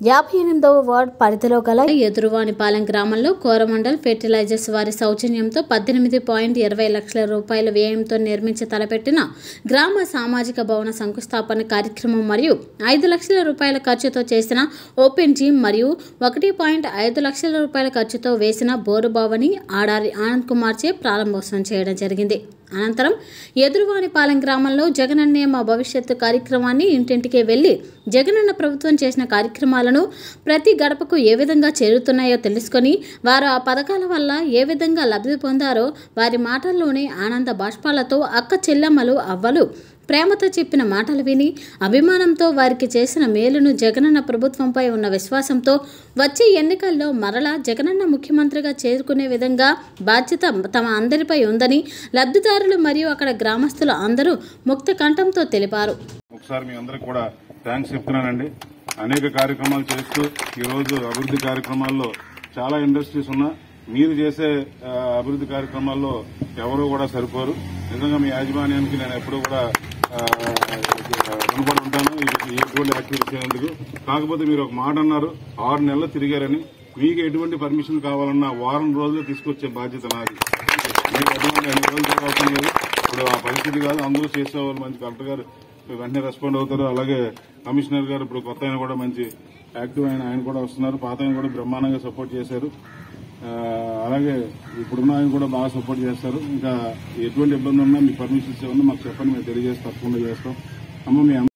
యాభై ఎనిమిదవ వార్డ్ పరిధిలో గల ఎదురువానిపాలెం గ్రామంలో కోరమండల్ ఫెర్టిలైజర్స్ వారి సౌజన్యంతో పద్దెనిమిది పాయింట్ ఇరవై లక్షల రూపాయల వ్యయంతో నిర్మించి తలపెట్టిన గ్రామ సామాజిక భవన శంకుస్థాపన కార్యక్రమం మరియు ఐదు లక్షల రూపాయల ఖర్చుతో చేసిన ఓపెన్ జిమ్ మరియు ఒకటి పాయింట్ ఐదు లక్షల రూపాయల ఖర్చుతో వేసిన బోరుబావని ఆడారి ఆనంద్ కుమార్ చే ప్రారంభోత్సవం చేయడం జరిగింది అనంతరం ఎదురువానిపాలెం గ్రామంలో జగనన్నే మా భవిష్యత్తు కార్యక్రమాన్ని ఇంటింటికి వెళ్లి జగనన్న ప్రభుత్వం చేసిన కార్యక్రమాలను ప్రతి గడపకు ఏ విధంగా చేరుతున్నాయో తెలుసుకొని వారు ఆ పథకాల వల్ల ఏ విధంగా లబ్ధి పొందారో వారి మాటల్లోనే ఆనంద బాష్పాలతో అక్క చెల్లెమ్మలు అవ్వలు ప్రేమతో చెప్పిన మాటలు విని అభిమానంతో వారికి చేసిన మేలును జగనన్న ప్రభుత్వంపై ఉన్న విశ్వాసంతో వచ్చే ఎన్నికల్లో మరలా జగనన్న ముఖ్యమంత్రిగా చేరుకునే విధంగా బాధ్యత తమ అందరిపై ఉందని లబ్ధిదారులు మరియు అక్కడ గ్రామస్తులు అందరూ ముక్త కంఠంతో తెలిపారు ఒకసారి మీ అందరికి కూడా థ్యాంక్స్ చెప్తున్నానండి అనేక కార్యక్రమాలు చేస్తూ ఈ రోజు అభివృద్ధి కార్యక్రమాల్లో చాలా ఇండస్ట్రీస్ ఉన్నా మీరు చేసే ఆ, అభివృద్ధి కార్యక్రమాల్లో ఎవరు కూడా సరిపోరు నిజంగా మీ యాజమాన్యానికి నేను ఎప్పుడూ కూడా ఆ, రుణపడి ఉంటాను ఈ- ఇటువంటి యాక్టివిటీస్ చేసేందుకు కాకపోతే మీరు ఒక మాట అన్నారు ఆరు నెలలు తిరిగారని మీకు ఎటువంటి పర్మిషన్ కావాలన్నా వారం రోజులు తీసుకొచ్చే బాధ్యత నాది మీకు ఎటువంటి ఎన్ని రోజులు తిరగాల్సిన లేదు ఇప్పుడు ఆ పరిస్థితి కాదు అందరూ చేసేవాళ్ళు మంచి కలెక్టర్ గారు వెంటనే రెస్పాండ్ అవుతారు అలాగే కమిషనర్ గారు ఇప్పుడు కొత్త ఆయన కూడా మంచి యాక్టివ్ అయిన ఆయన కూడా వస్తున్నారు పాత ఆయన కూడా బ్రహ్మాండంగా సపోర్ట్ చేశారు ఆ, అలాగే ఇప్పుడున్న ఆయన కూడా బాగా సపోర్ట్ చేస్తారు ఇంకా ఎటువంటి ఇబ్బంది ఉన్నా మీ పర్మిషన్స్ ఏమన్నా మాకు చెప్పండి మేము తెలియజేసి తప్పకుండా చేస్తాం అమ్మ మీ